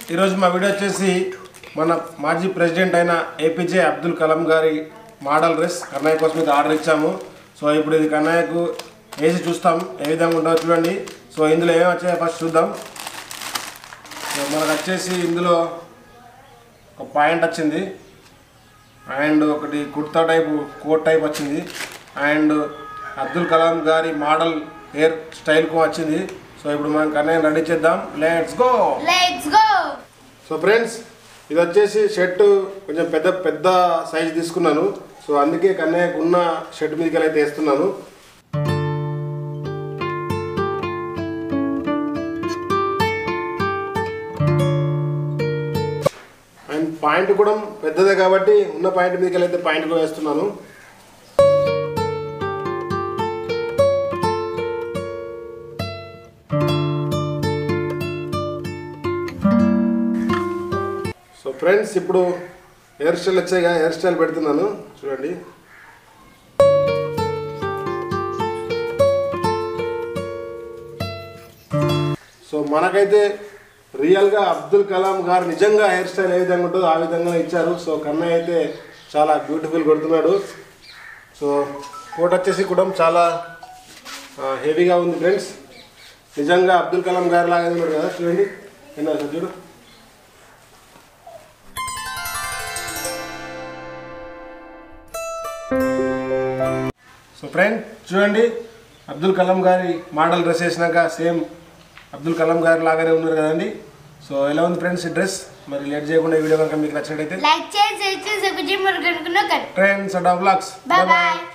ఈరోజు మా వీడియో వచ్చేసి మన మాజీ ప్రెసిడెంట్ అయిన ఏపీజే అబ్దుల్ కలాం గారి మోడల్ డ్రెస్ కన్నయ్య కోసం ఇది ఆర్డర్ ఇచ్చాము సో ఇప్పుడు ఇది కన్నయ్యకు వేసి చూస్తాం ఏ విధంగా ఉంటుందో చూడండి సో ఇందులో ఏమి వచ్చాయో ఫస్ట్ చూద్దాం సో మనకు వచ్చేసి ఇందులో ఒక పాయింట్ వచ్చింది అండ్ ఒకటి కుర్తా టైపు కోట్ టైప్ వచ్చింది అండ్ అబ్దుల్ కలాం గారి మోడల్ హెయిర్ స్టైల్కు వచ్చింది సో ఇప్పుడు మనం కన్నయ్య రెడీ చేద్దాం let's go let's go so friends ఇది వచ్చేసి షర్ట్ కొంచెం పెద్ద పెద్ద సైజ్ తీసుకున్నాను సో అందుకే కన్నయ్యకు ఉన్న షర్ట్ మీదకి అయితే వేస్తున్నాను అండ్ పాయింట్ కూడా పెద్దదే కాబట్టి ఉన్న పాయింట్ మీదకి అయితే పాయింట్ కూడా వేస్తున్నాను సో ఫ్రెండ్స్ ఇప్పుడు హెయిర్ స్టైల్ వచ్చాయి కదా హెయిర్ స్టైల్ పెడుతున్నాను చూడండి సో మనకైతే రియల్గా అబ్దుల్ కలాం గారు నిజంగా హెయిర్ స్టైల్ ఏ విధంగా ఉంటుందో ఆ విధంగా ఇచ్చారు సో కన్నయ్య అయితే చాలా బ్యూటిఫుల్ కొడుతున్నాడు సో కోట్ వచ్చేసి కూడా చాలా హెవీగా ఉంది ఫ్రెండ్స్ నిజంగా అబ్దుల్ కలాం గారి లాగానే ఉన్నాడు కదా చూడండి ఎన్నో చూడు సో ఫ్రెండ్ చూడండి అబ్దుల్ కలాం గారి మోడల్ డ్రెస్ వేసినాక సేమ్ అబ్దుల్ కలాం గారి లాగానే ఉన్నారు కదండి సో ఎలా ఉంది ఫ్రెండ్స్ ఈ డ్రెస్ మరి లేట్ చేయకుండా ఈ వీడియో కనుక మీకు నచ్చినట్టయితే లైక్ చేసి షేర్ చేసి సబ్స్క్రైబ్ మరొకనుకున్న trends and blogs bye bye